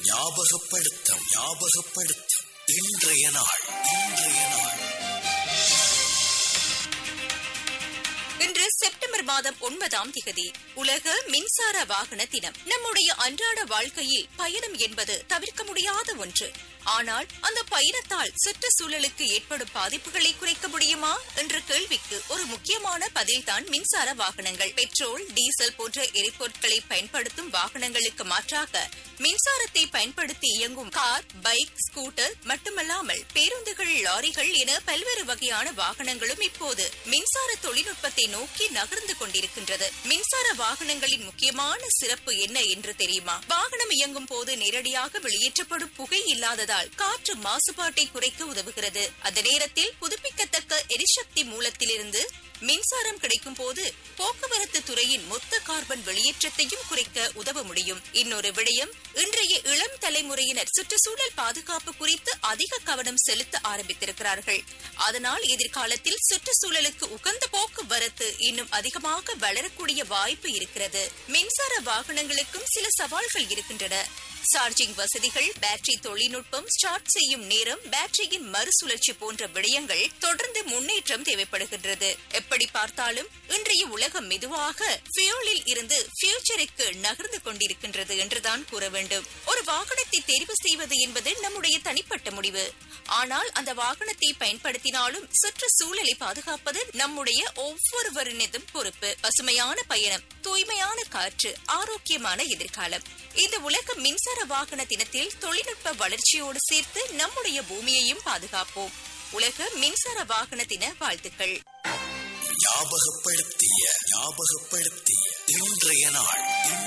ஞாபகப்படுத்த ஞாபகப்படுத்த இன்றைய நாள் இன்றைய நாள் இன்று செப்டம்பர் மாதம் ஒன்பதாம் திகதி உலக மின்சார வாகன தினம் நம்முடைய அன்றாட வாழ்க்கையில் பயணம் என்பது தவிர்க்க முடியாத ஒன்று ஆனால் அந்த பயணத்தால் சுற்றுச்சூழலுக்கு ஏற்படும் பாதிப்புகளை குறைக்க முடியுமா என்ற கேள்விக்கு ஒரு முக்கியமான பதில்தான் மின்சார வாகனங்கள் பெட்ரோல் டீசல் போன்ற எரிபொருட்களை பயன்படுத்தும் வாகனங்களுக்கு மாற்றாக மின்சாரத்தை பயன்படுத்தி இயங்கும் கார் பைக் ஸ்கூட்டர் மட்டுமல்லாமல் பேருந்துகள் லாரிகள் என பல்வேறு வகையான வாகனங்களும் இப்போது மின்சார தொழில்நுட்பத்தை நோக்கி நகர்ந்து கொண்டிருக்கின்றது மின்சார வாகனங்களின் முக்கியமான சிறப்பு என்ன என்று தெரியுமா வாகனம் இயங்கும் போது நேரடியாக வெளியேற்றப்படும் புகை இல்லாததால் காற்று மாசுபாட்டை குறைக்க உதவுகிறது அந்த நேரத்தில் புதுப்பிக்கத்தக்க எரிசக்தி மூலத்திலிருந்து மின்சாரம் கிடைக்கும் போது போக்குவரத்து துறையின் மொத்த கார்பன் வெளியேற்றத்தையும் குறைக்க உதவ முடியும் இன்னொரு விடயம் இன்றைய இளம் தலைமுறையினர் சுற்றுச்சூழல் பாதுகாப்பு குறித்து அதிக கவனம் செலுத்த ஆரம்பித்திருக்கிறார்கள் அதனால் எதிர்காலத்தில் சுற்றுச்சூழலுக்கு உகந்த போக்குவரத்து இன்னும் அதிகமாக வளரக்கூடிய வாய்ப்பு இருக்கிறது மின்சார வாகனங்களுக்கும் சில சவால்கள் இருக்கின்றன சார்ஜிங் வசதிகள் பேட்டரி தொழில்நுட்பம் ஸ்டார்ட் செய்யும் நேரம் பேட்டரியின் மறுசுழற்சி போன்ற விடயங்கள் தொடர்ந்து முன்னேற்றம் தேவைப்படுகின்றது எப்படி பார்த்தாலும் இன்றைய உலகம் மெதுவாக ஃபியூலில் இருந்து ஃபியூச்சருக்கு நகர்ந்து கொண்டிருக்கின்றது என்றுதான் கூற வேண்டும் ஒரு வாகனத்தை தேர்வு செய்வது என்பது நம்முடைய தனிப்பட்ட முடிவு ஆனால் அந்த வாகனத்தை பயன்படுத்தினாலும் சுற்றுச்சூழலை பாதுகாப்பது நம்முடைய ஒவ்வொருவரினதும் பொறுப்பு பசுமையான பயணம் தூய்மையான காற்று ஆரோக்கியமான எதிர்காலம் இந்த உலக மின்சார வாகன தினத்தில் தொழில்நுட்ப வளர்ச்சியோடு சேர்த்து நம்முடைய பூமியையும் பாதுகாப்போம் உலக மின்சார வாகன தின வாழ்த்துக்கள் ஞாபகப்படுத்திய ஞாபகப்படுத்திய இன்றைய நாள்